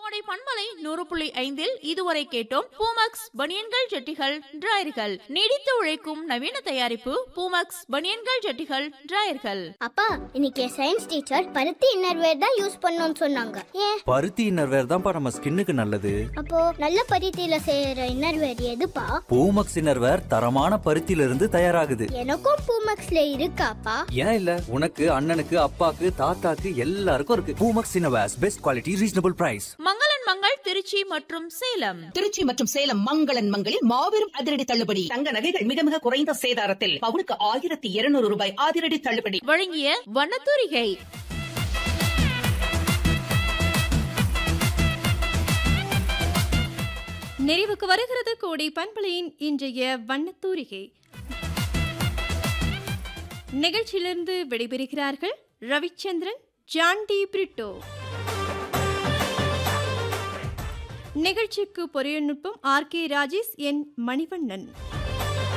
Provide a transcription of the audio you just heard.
கோடை பண்பலை நூறு புள்ளி ஐந்தில் இதுவரை கேட்டோம் பூமக்ஸ் பனியன்கள் ஜட்டிகள் டிராயர்கள் நீடித்து உழைக்கும் நவீன தயாரிப்பு பூமக்ஸ் பனியன்கள் ஜட்டிகள் டிராயர்கள் அப்பா இன்னைக்கு சயின்ஸ் டீச்சர் பருத்தி இன்னர்வேர் தான் யூஸ் பண்ணணும்னு சொன்னாங்க ஏன் பருத்தி இன்னர்வேர் தான்ப்பா நம்ம ஸ்கின்னுக்கு நல்லது அப்போ நல்ல பருத்தியில செய்யற இன்னர்வேர் எதுப்பா பூமக்ஸ் இன்னர்வேர் தரமான பருத்தியில இருந்து தயாராகுது எனக்கும் பூமக்ஸ்ல இருக்காப்பா ஏன் இல்ல உனக்கு அண்ணனுக்கு அப்பாக்கு தாத்தாக்கு எல்லாருக்கும் இருக்கு Poomex innerwears best quality reasonable price மங்களன் மங்கள் திருச்சி மற்றும் சேலம் திருச்சி மற்றும் சேலம் மங்களன் மங்களில் மாபெரும் அதிரடி தள்ளுபடி தங்க நகைகள் மிக மிக குறைந்த சேதாரத்தில் பவுனுக்கு ஆயிரத்தி இருநூறு ரூபாய் அதிரடி தள்ளுபடி வழங்கிய வண்ணத்தூரிகை நிறைவுக்கு வருகிறது கோடை பண்பலையின் இன்றைய வண்ணத்தூரிகை நிகழ்ச்சியிலிருந்து விடைபெறுகிறார்கள் ரவிச்சந்திரன் ஜான்டி பிரிட்டோ நிகழ்ச்சிக்கு பொறியநுட்பம் R K Rajesh N Manivannan